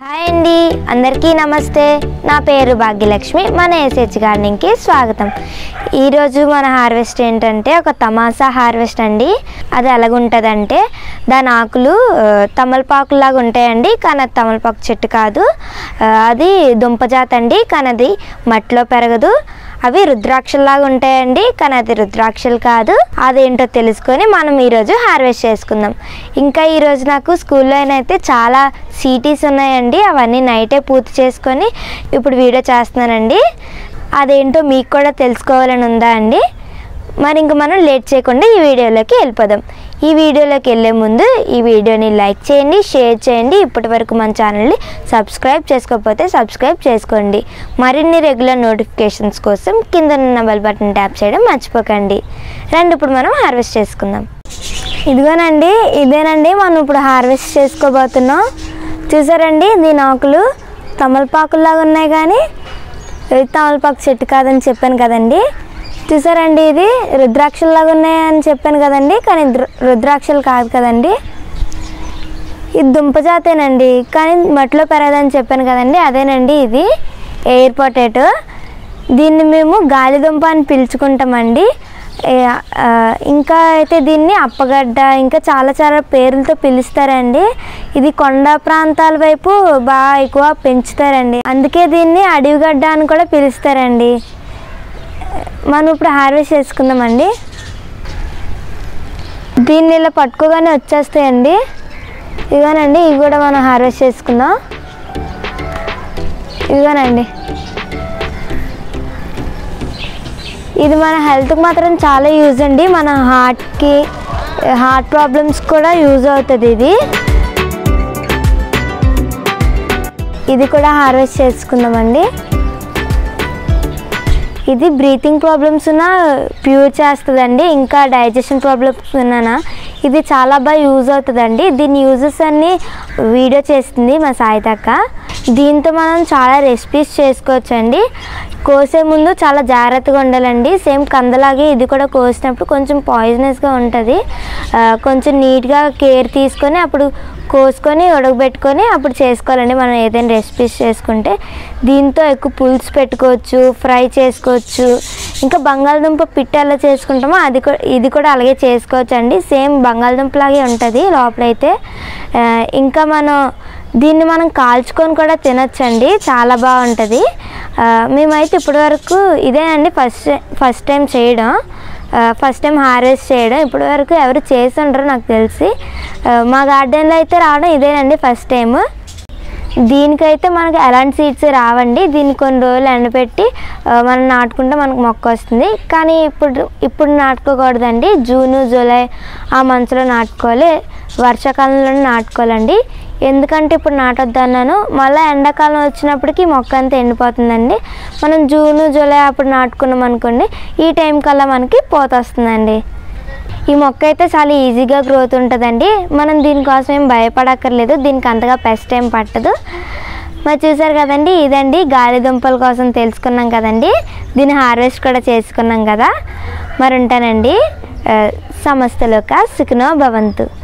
hi అండి అందరికీ నమస్తే నా పేరు భాగ్యలక్ష్మి మన ఎస్హెచ్ గార్డెనింగ్కి స్వాగతం ఈరోజు మన హార్వెస్ట్ ఏంటంటే ఒక తమాసా హార్వెస్ట్ అండి అది ఎలాగుంటుందంటే దాని ఆకులు ఆ, తమలపాకులాగా ఉంటాయండి కానీ అది తమలపాకు చెట్టు కాదు ఆ, అది దుంపజాతి అండి కానీ అది మట్టిలో పెరగదు అవి రుద్రాక్షల్లాగా ఉంటాయండి కానీ అది రుద్రాక్షలు కాదు అదేంటో తెలుసుకొని మనం ఈరోజు హార్వెస్ట్ చేసుకుందాం ఇంకా ఈరోజు నాకు స్కూల్లో అయితే చాలా సీటీస్ ఉన్నాయండి అవన్నీ నైటే పూర్తి చేసుకొని ఇప్పుడు వీడియో చేస్తున్నానండి అదేంటో మీకు కూడా తెలుసుకోవాలని ఉందా అండి మరి ఇంక మనం లేట్ చేయకుండా ఈ వీడియోలోకి వెళ్ళిపోదాం ఈ వీడియోలోకి వెళ్ళే ముందు ఈ వీడియోని లైక్ చేయండి షేర్ చేయండి ఇప్పటి వరకు మన ఛానల్ని సబ్స్క్రైబ్ చేసుకోకపోతే సబ్స్క్రైబ్ చేసుకోండి మరిన్ని రెగ్యులర్ నోటిఫికేషన్స్ కోసం కింద ఉన్న బెల్ బటన్ ట్యాప్ చేయడం మర్చిపోకండి రండి ఇప్పుడు మనం హార్వెస్ట్ చేసుకుందాం ఇదిగోనండి ఇదేనండి మనం ఇప్పుడు హార్వెస్ట్ చేసుకోబోతున్నాం చూసారండి దీని ఆకులు తమలపాకుల్లాగా ఉన్నాయి కానీ ఇది తమలపాకు చెట్టు కాదని చెప్పాను కదండి చూసారండి ఇది రుద్రాక్షల్లాగా ఉన్నాయని చెప్పాను కదండి కానీ ఇది రు- రుద్రాక్షలు కాదు కదండి ఇది దుంపజాతేనండి కానీ మట్టిలో పెరగదని చెప్పాను కదండి అదేనండి ఇది ఎయిర్ పొటాటో దీన్ని మేము గాలిదుంప అని పిలుచుకుంటామండి ఏ- ఆ, ఇంకా అయితే దీన్ని అప్పగడ్డ ఇంకా చాలా చాలా పేర్లతో పిలుస్తారండి ఇది కొండ ప్రాంతాల వైపు బాగా ఎక్కువ పెంచుతారండి అందుకే దీన్ని అడవిగడ్డ అని కూడా పిలుస్తారండి మనం ఇప్పుడు హార్వెస్ట్ చేసుకుందామండి దీన్ని ఇలా పట్టుకోగానే వచ్చేస్తాయండి ఇదిగోనండి ఇవి కూడా మనం హార్వెస్ట్ చేసుకుందాం ఇదిగోనండి ఇది మన హెల్త్కి మాత్రం చాలా యూజ్ అండి మన హార్ట్కి హార్ట్ ప్రాబ్లమ్స్ కూడా యూజ్ అవుతుంది ఇది ఇది కూడా హార్వెస్ట్ చేసుకుందామండి ఇది బ్రీతింగ్ ప్రాబ్లమ్స్ ఉన్న ప్యూర్ చేస్తుందండి ఇంకా డైజెషన్ ప్రాబ్లమ్స్ ఉన్నానా ఇది చాలా బాగా యూజ్ అవుతుందండి దీని యూజెస్ అన్ని వీడియో చేస్తుంది మా సాయితక్క దీంతో మనం చాలా రెసిపీస్ చేసుకోవచ్చండి కోసే ముందు చాలా జాగ్రత్తగా ఉండాలండి సేమ్ కందలాగే ఇది కూడా కోసినప్పుడు కొంచెం పాయిజనస్గా ఉంటుంది ఆ, కొంచెం నీట్గా కేర్ తీసుకొని అప్పుడు కోసుకొని ఉడకబెట్టుకొని అప్పుడు చేసుకోవాలండి మనం ఏదైనా రెసిపీస్ చేసుకుంటే దీంతో ఎక్కువ పులుసు పెట్టుకోవచ్చు ఫ్రై చేసుకోవచ్చు ఇంకా బంగాళదుంప పిట్ట ఎలా చేసుకుంటామో అది కూడా ఇది కూడా అలాగే చేసుకోవచ్చు అండి సేమ్ బంగాళదుంపలాగే ఉంటుంది లోపలైతే ఆ, ఇంకా మనం దీన్ని మనం కాల్చుకొని కూడా తినొచ్చండి చాలా బాగుంటుంది ఆ, మేమైతే ఇప్పటివరకు ఇదేనండి ఫస్ట్ ఫస్ట్ టైం చేయడం ఫస్ట్ టైం హార్వెస్ట్ చేయడం ఇప్పటి వరకు ఎవరు చేసి ఉండరు నాకు తెలిసి ఆ, మా గార్డెన్లో అయితే రావడం ఇదేనండి ఫస్ట్ టైం దీనికైతే మనకు ఎలాంటి సీడ్స్ రావండి దీన్ని కొన్ని రోజులు ఎండబెట్టి ఆ, మనం నాటుకుంటే మనకు మొక్క వస్తుంది కానీ ఇప్పుడు ఇప్పుడు నాటుకోకూడదండి జూను జూలై ఆ మంత్స్లో నాటుకోవాలి వర్షాకాలంలో నాటుకోవాలండి ఎందుకంటే ఇప్పుడు నాటొద్దు అన్నాను మళ్ళీ ఎండాకాలం వచ్చినప్పటికి మొక్క అంతా ఎండిపోతుందండి మనం జూను జూలై అప్పుడు నాటుకున్నాం అనుకోండి ఈ టైం కల్లా మనకి పోత వస్తుందండి ఈ మొక్క అయితే చాలా ఈజీగా గ్రోత్ ఉంటుందండి మనం దీనికోసం ఏం భయపడక్కర్లేదు దీనికి అంతగా పెస్ట్ ఏం పట్టదు మరి చూసారు కదండి ఇదండి గాలి దుంపల కోసం తెలుసుకున్నాం కదండి దీన్ని హార్వెస్ట్ కూడా చేసుకున్నాం కదా మరి ఉంటానండి ఆ, సమస్తలోక సుఖనో భవంతు